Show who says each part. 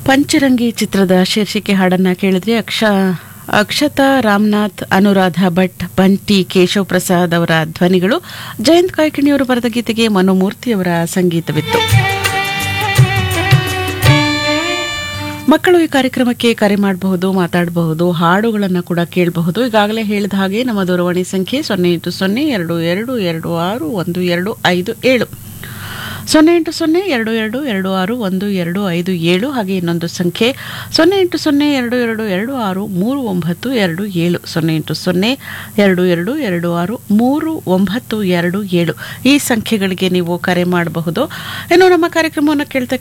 Speaker 1: ಪಂಚರಂಗಿ ಚಿತ್ರದ ಶೀರ್ಷಿಕೆ ಹಾಡನ್ನ ಕೇಳಿದ್ರೆ ಅಕ್ಷ ಅಕ್ಷತಾ ರಾಮನಾಥ್ ಅನುರಾಧ ಭಟ್ ಬಂಟಿ ಕೇಶವ್ ಪ್ರಸಾದ್ ಅವರ ಧ್ವನಿಗಳು ಜಯಂತ್ ಕಾಯ್ಕಿಣಿಯವರು ಬರೆದ ಗೀತೆಗೆ ಮನೋಮೂರ್ತಿಯವರ ಸಂಗೀತವಿತ್ತು ಮಕ್ಕಳು ಈ ಕಾರ್ಯಕ್ರಮಕ್ಕೆ ಕರೆ ಮಾಡಬಹುದು ಮಾತಾಡಬಹುದು ಹಾಡುಗಳನ್ನು ಕೂಡ ಕೇಳಬಹುದು ಈಗಾಗಲೇ ಹೇಳಿದ ಹಾಗೆ ನಮ್ಮ ದೂರವಾಣಿ ಸಂಖ್ಯೆ ಸೊನ್ನೆ ಎಂಟು ಸೊನ್ನೆ ಎರಡು ಎರಡು ಎರಡು ಆರು ಒಂದು ಎರಡು ಐದು ಏಳು ಸೊನ್ನೆ ಎಂಟು ಸೊನ್ನೆ ಎರಡು ಎರಡು ಎರಡು ಆರು ಒಂದು ಎರಡು ಐದು ಏಳು ಹಾಗೆ ಇನ್ನೊಂದು ಸಂಖ್ಯೆ ಸೊನ್ನೆ ಎಂಟು ಸೊನ್ನೆ ಎರಡು ಎರಡು ಎರಡು ಆರು ಮೂರು ಒಂಬತ್ತು ಎರಡು ಏಳು ಸೊನ್ನೆ ಎಂಟು ಸೊನ್ನೆ ಎರಡು ಎರಡು ಎರಡು ಆರು ಮೂರು ಒಂಬತ್ತು ಎರಡು ಏಳು ಈ ಸಂಖ್ಯೆಗಳಿಗೆ ನೀವು ಕರೆ ಮಾಡಬಹುದು ಇನ್ನು ನಮ್ಮ ಕಾರ್ಯಕ್ರಮವನ್ನು ಕೇಳ್ತಾ